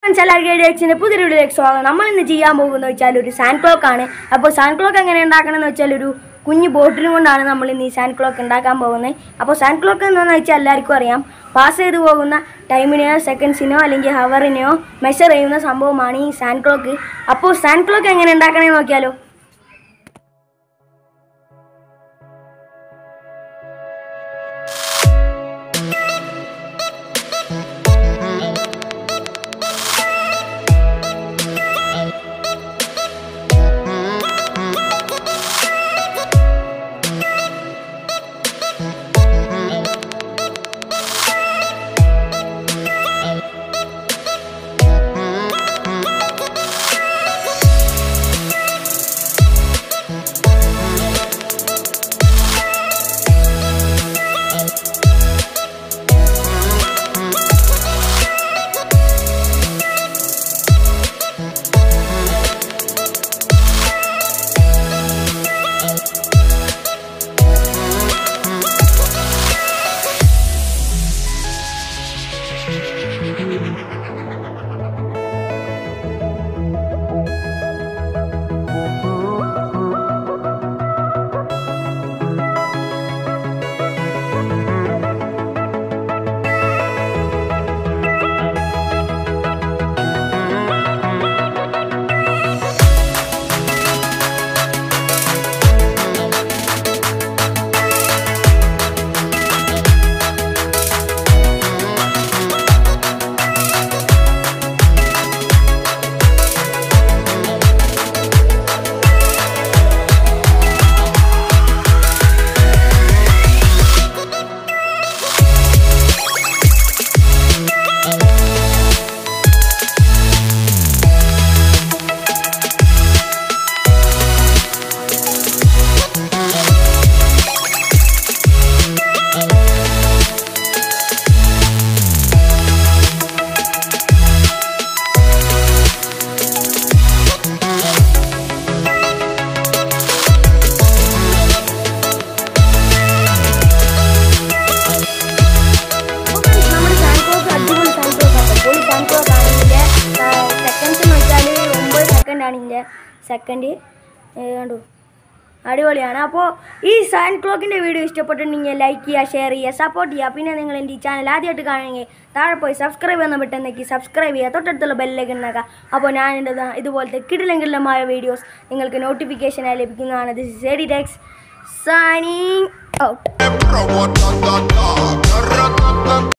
എല്ലാവർക്കും പുതിയൊരു വീഡിയോയിലേക്ക് സ്വാഗതം നമ്മൾ ഇന്ന് ചെയ്യാൻ പോകുന്നത് വെച്ചാൽ ഒരു സാൻഡ് ക്ലോക്ക് ആണ് അപ്പോൾ സാൻഡ് ക്ലോക്ക് എങ്ങനെ ഉണ്ടാക്കണമെന്ന് വെച്ചാൽ ഒരു കുഞ്ഞു ബോട്ടിലും കൊണ്ടാണ് നമ്മൾ ഇന്ന് ഈ സാൻഡ് ക്ലോക്ക് ഉണ്ടാക്കാൻ പോകുന്നത് അപ്പോൾ സാൻഡ് ക്ലോക്ക് എന്താണെന്ന് വെച്ചാൽ എല്ലാവർക്കും അറിയാം പാസ് ചെയ്ത് പോകുന്ന ടൈമിനെയോ സെക്കൻഡ്സിനെയോ അല്ലെങ്കിൽ ഹവറിനെയോ മെഷർ ചെയ്യുന്ന സംഭവമാണ് ഈ സാൻഡ് ക്ലോക്ക് അപ്പോൾ സാൻഡ് ക്ലോക്ക് എങ്ങനെ ഉണ്ടാക്കണമെന്ന് നോക്കിയാലോ നമ്മുടെ സാൻഡ് ക്ലോക്ക് അടിപൊളി സാൻഡ് ക്ലോക്ക് ആണ് പൊളി സാൻഡ് ക്ലോക്ക് ആണ് ഇതിൻ്റെ സെക്കൻഡ്സ് എന്ന് വെച്ചാൽ ഒമ്പത് സെക്കൻഡ് ആണ് ഇതിൻ്റെ സെക്കൻഡ് കണ്ടു അടിപൊളിയാണ് അപ്പോൾ ഈ സാൻഡ് ക്ലോക്കിൻ്റെ വീഡിയോ ഇഷ്ടപ്പെട്ടിട്ടുണ്ടെങ്കിൽ ലൈക്ക് ചെയ്യുക ഷെയർ ചെയ്യുക സപ്പോർട്ട് ചെയ്യുക പിന്നെ നിങ്ങൾ എൻ്റെ ഈ ചാനൽ ആദ്യമായിട്ട് കാണുമെങ്കിൽ താഴെ പോയി സബ്സ്ക്രൈബ് എന്ന ബട്ടണിലേക്ക് സബ്സ്ക്രൈബ് ചെയ്യുക തൊട്ടടുത്തുള്ള ബെല്ലിലേക്ക് ഉണ്ടാക്കുക അപ്പോൾ ഞാൻ എൻ്റെ ദാ ഇതുപോലത്തെ കിടിലെങ്കിലുമായ വീഡിയോസ് നിങ്ങൾക്ക് നോട്ടിഫിക്കേഷനായി ലഭിക്കുന്നതാണ് this is AD techs signing out What, what, what, what, what.